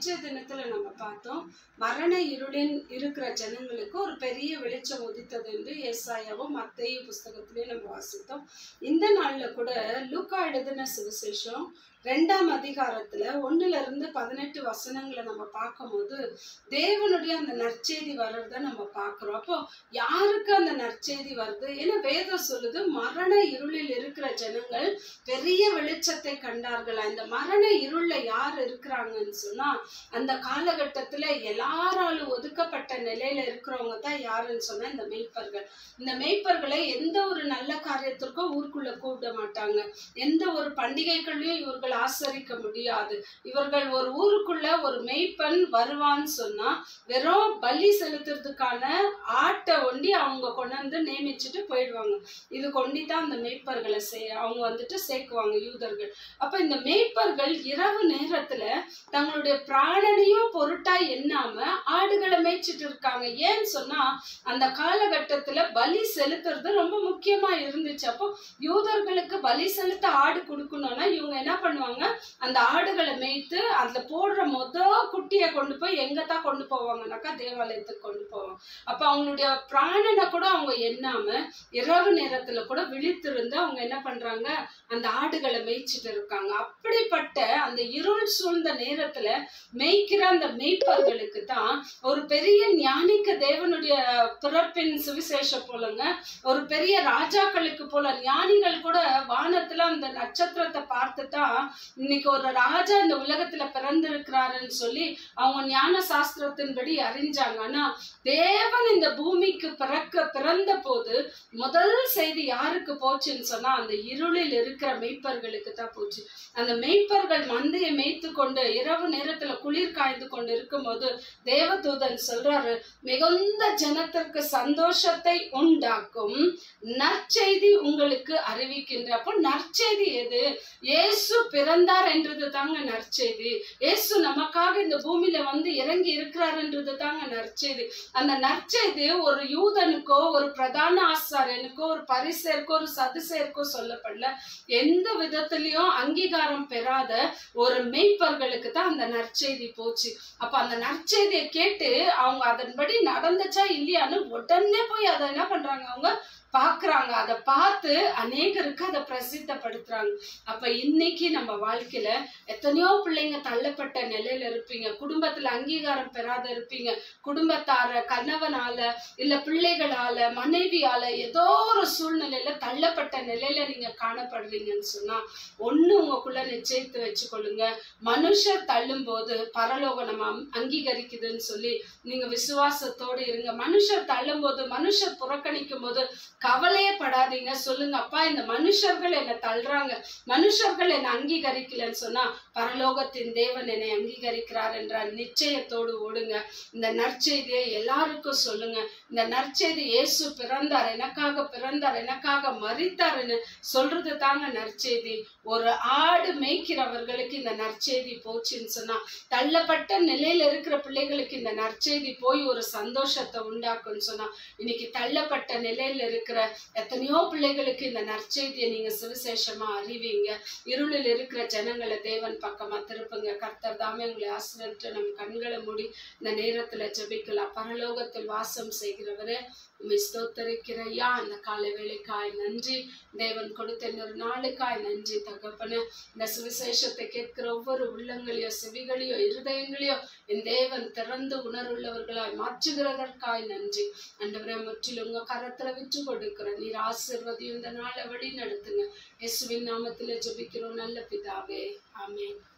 நேற்றைய தினத்துல நம்ம பார்த்தோம் மரண இருளின் இருக்கிற ஜனங்களுக்கு ஒரு பெரிய வெளிச்சம் உதித்தது என்று ஏசாயாவும் மத்தேயு புஸ்தகத்திலே நம்ம வாசித்தோம் இந்த நாள்ல கூட லூக்கா எழுதின சுவிசேஷம் ரெண்டாம் அதிகாரத்துல ஒண்ணுல இருந்து பதினெட்டு வசனங்களை நம்ம பார்க்கும்போது தேவனுடைய அந்த நற்செய்தி வர்றத நம்ம பார்க்கிறோம் அப்போ யாருக்கு அந்த நற்செய்தி வருது ஏன்னா வேதம் சொல்லுது மரண இருளில் இருக்கிற ஜனங்கள் பெரிய வெளிச்சத்தை கண்டார்களா இந்த மரண இருள்ல யார் இருக்கிறாங்கன்னு சொன்னா அந்த காலகட்டத்துல எல்லாராலும் ஒதுக்கப்பட்ட நிலையில இருக்கிறவங்க தான் யாருன்னு சொன்னா இந்த மெய்ப்பர்கள் இந்த மெய்ப்பர்களை எந்த ஒரு நல்ல காரியத்திற்கும் ஊருக்குள்ள கூப்பிட மாட்டாங்க எந்த ஒரு பண்டிகைகளையும் இவர்கள் ஆசரிக்க முடியாது இவர்கள் ஒரு ஊருக்குள்ள ஒரு மெய்ப்பன் வருவான்னு சொன்னா வெறும் பலி செலுத்துறதுக்கான ஆட்டை ஒண்டி அவங்க கொண்டு வந்து நியமிச்சுட்டு போயிடுவாங்க இது கொண்டி தான் அந்த மெய்ப்பர்களை சே அவங்க வந்துட்டு சேர்க்குவாங்க யூதர்கள் அப்ப இந்த மெய்ப்பர்கள் இரவு நேரத்துல தங்களுடைய பிராணனையும் பொருட்டா எண்ணாம ஆடுகளை மேய்ச்சிட்டு இருக்காங்க ஏன்னு சொன்னா அந்த காலகட்டத்துல பலி செலுத்துறது ரொம்ப முக்கியமா இருந்துச்சு அப்போ யூதர்களுக்கு பலி செலுத்த ஆடு கொடுக்கணும்னா இவங்க என்ன பண்ணுவாங்க அந்த ஆடுகளை மேய்த்து அதுல போடுற மொத குட்டியை கொண்டு போய் எங்க தான் கொண்டு போவாங்கனாக்கா தேவாலயத்துக்கு கொண்டு போவாங்க அப்ப அவங்களுடைய பிராணனை கூட அவங்க எண்ணாம இரவு நேரத்துல கூட விழித்திருந்து அவங்க என்ன பண்றாங்க அந்த ஆடுகளை மேய்ச்சிட்டு இருக்காங்க அப்படிப்பட்ட அந்த இருள் சூழ்ந்த நேரத்துல மேய்க்கிற அந்த மேய்ப்பர்களுக்கு தான் ஒரு பெரிய ஞானிக்க தேவனுடைய பிறப்பின் சுவிசேஷம் போலங்க ஒரு பெரிய ராஜாக்களுக்கு போல ஞானிகள் கூட வானத்துல அந்த நட்சத்திரத்தை பார்த்து தான் இன்னைக்கு ஒரு ராஜா இந்த உலகத்துல பிறந்திருக்கிறாருன்னு சொல்லி அவங்க ஞான சாஸ்திரத்தின்படி அறிஞ்சாங்க ஆனா தேவன் இந்த பூமிக்கு பிறக்க பிறந்த போது முதல் செய்தி யாருக்கு போச்சுன்னு சொன்னா அந்த இருளில் இருக்கிற மெய்ப்பர்களுக்கு தான் போச்சு அந்த மெய்ப்பர்கள் மந்தையை மேய்த்து கொண்டு இரவு நேரத்துல குளிர் காய்ந்து கொண்டு இருக்கும்போது தேவதூதன் சொல்றாரு மிகுந்த ஜனத்திற்கு சந்தோஷத்தை உண்டாக்கும் நற்செய்தி உங்களுக்கு அறிவிக்கின்ற அப்போ நற்செய்தி எது இயேசு பிறந்தார் என்றது தாங்க நற்செய்தி இயேசு நமக்காக இந்த பூமியில வந்து இறங்கி இருக்கிறாருன்றது தாங்க நற்செய்தி அந்த நற்செய்தி ஒரு யூதனுக்கோ ஒரு பிரதான ஆசாரியனுக்கோ ஒரு பரிசேருக்கோ ஒரு சதுசேருக்கோ சொல்லப்படல எந்த விதத்திலையும் அங்கீகாரம் பெறாத ஒரு மெய்ப்பர்களுக்கு தான் அந்த நற்செய்தி போச்சு அப்ப அந்த நற்செய்தியை கேட்டு அவங்க அதன்படி நடந்துச்சா இல்லையான்னு உடனே போய் அதை என்ன பண்றாங்க அவங்க பார்க்கறாங்க அதை பார்த்து அநேகருக்கு அதை பிரசித்தப்படுத்துறாங்க அப்ப இன்னைக்கு நம்ம வாழ்க்கையில எத்தனையோ பிள்ளைங்க தள்ளப்பட்ட நிலையில இருப்பீங்க குடும்பத்துல அங்கீகாரம் பெறாத இருப்பீங்க குடும்பத்தார கணவனால இல்ல பிள்ளைகளால மனைவியால ஏதோ ஒரு சூழ்நிலையில தள்ளப்பட்ட நிலையில நீங்க காணப்படுறீங்கன்னு சொன்னா ஒண்ணு உங்களுக்குள்ள நிச்சயித்து வச்சுக்கொள்ளுங்க மனுஷர் தள்ளும் போது பரலோகம் நம்ம அம்- அங்கீகரிக்குதுன்னு சொல்லி நீங்க விசுவாசத்தோடு இருங்க மனுஷர் தள்ளும் போது மனுஷர் புறக்கணிக்கும் போது கவலையே படாதீங்க சொல்லுங்க அப்பா இந்த மனுஷர்கள் என்னை தள்ளுறாங்க மனுஷர்கள் என்னை அங்கீகரிக்கலன்னு சொன்னா பரலோகத்தின் தேவன் என்னை அங்கீகரிக்கிறார் என்ற நிச்சயத்தோடு ஓடுங்க இந்த நற்செய்தியை எல்லாருக்கும் சொல்லுங்க இந்த நற்செய்தி இயேசு பிறந்தார் எனக்காக பிறந்தார் எனக்காக மரித்தாருன்னு சொல்றது தாங்க நற்செய்தி ஒரு ஆடு மேய்க்கிறவர்களுக்கு இந்த நற்செய்தி போச்சுன்னு சொன்னா தள்ளப்பட்ட நிலையில இருக்கிற பிள்ளைகளுக்கு இந்த நற்செய்தி போய் ஒரு சந்தோஷத்தை உண்டாக்குன்னு சொன்னா இன்னைக்கு தள்ளப்பட்ட நிலையில இருக்கிற எத்தனையோ பிள்ளைகளுக்கு இந்த நற்செய்தியை நீங்க சுவிசேஷமா அறிவீங்க இருளில் இருக்கிற ஜனங்களை தேவன் பக்கமா திருப்புங்க கர்த்தர் தாமே உங்களை ஆசிரியர் நம் கண்களை மூடி இந்த நேரத்துல ஜெபிக்கலாம் பரலோகத்தில் வாசம் செய்கிறவரே உம்மை ஸ்தோத்தரிக்கிறையா அந்த காலை வேலைக்காய் நன்றி தேவன் கொடுத்த இன்னொரு நாளுக்காய் நன்றி தகப்பனே இந்த சுவிசேஷத்தை கேட்கிற ஒவ்வொரு உள்ளங்களையோ செவிகளையோ இருதயங்களையோ என் தேவன் திறந்து உணர்வுள்ளவர்களாய் மாற்றுகிறதற்காய் நன்றி அண்டவரே முற்றிலும் உங்க கரத்துல விற்று கொடுக்கிறேன் நீர் ஆசிர்வதியும் இந்த நாளை வழி நடத்துங்க இயேசுவின் நாமத்துல ஜெபிக்கிறோம் நல்ல பிதாவே ஆமென்